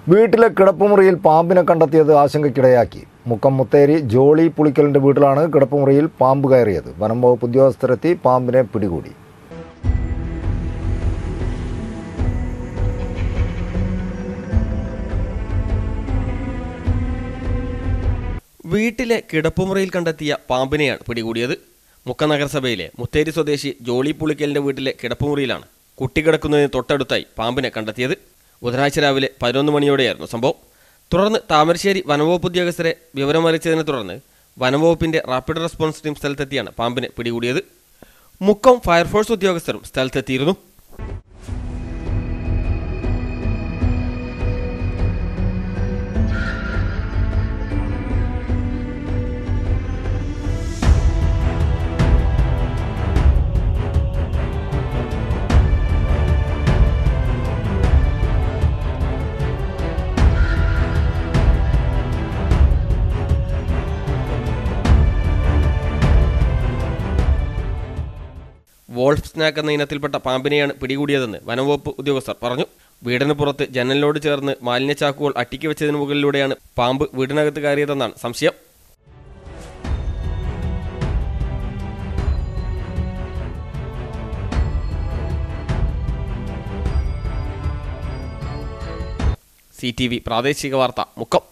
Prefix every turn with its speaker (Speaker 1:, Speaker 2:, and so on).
Speaker 1: വീട്ടിലെ കിടപ്പുമുറിയിൽ പാമ്പിനെ കണ്ടെത്തിയത് ആശങ്കയ്ക്കിടയാക്കി മുക്കം മുത്തേരി ജോളി പുളിക്കലിന്റെ വീട്ടിലാണ് കിടപ്പുമുറിയിൽ പാമ്പ് കയറിയത് വനം വകുപ്പ് ഉദ്യോഗസ്ഥരെത്തി പാമ്പിനെ പിടികൂടി
Speaker 2: വീട്ടിലെ കിടപ്പുമുറിയിൽ കണ്ടെത്തിയ പാമ്പിനെയാണ് പിടികൂടിയത് മുക്ക നഗരസഭയിലെ മുത്തേരി സ്വദേശി ജോളി പുളിക്കലിന്റെ വീട്ടിലെ കിടപ്പുമുറിയിലാണ് കുട്ടി കിടക്കുന്നതിന് തൊട്ടടുത്തായി പാമ്പിനെ കണ്ടെത്തിയത് ബുധനാഴ്ച രാവിലെ പതിനൊന്ന് മണിയോടെയായിരുന്നു സംഭവം തുടർന്ന് താമരശ്ശേരി വനംവകുപ്പ് ഉദ്യോഗസ്ഥരെ വിവരമറിയിച്ചതിനെ തുടർന്ന് വനംവകുപ്പിന്റെ റാപ്പിഡ് റെസ്പോൺസ് ടീം സ്ഥലത്തെത്തിയാണ് പാമ്പിനെ പിടികൂടിയത് മുക്കം ഫയർഫോഴ്സ് ഉദ്യോഗസ്ഥരും സ്ഥലത്തെത്തിയിരുന്നു വോൾഫ് സ്നാക്ക് എന്ന ഇനത്തിൽപ്പെട്ട പാമ്പിനെയാണ് പിടികൂടിയതെന്ന് വനംവകുപ്പ് ഉദ്യോഗസ്ഥർ പറഞ്ഞു വീടിന് പുറത്ത് ജനലിനോട് ചേർന്ന് മാലിന്യച്ചാക്കുകൾ അട്ടിക്ക് വെച്ചതിന് മുകളിലൂടെയാണ് പാമ്പ് വീടിനകത്ത് കയറിയതെന്നാണ് സംശയം സി ടി വി പ്രാദേശിക വാർത്ത മുക്കം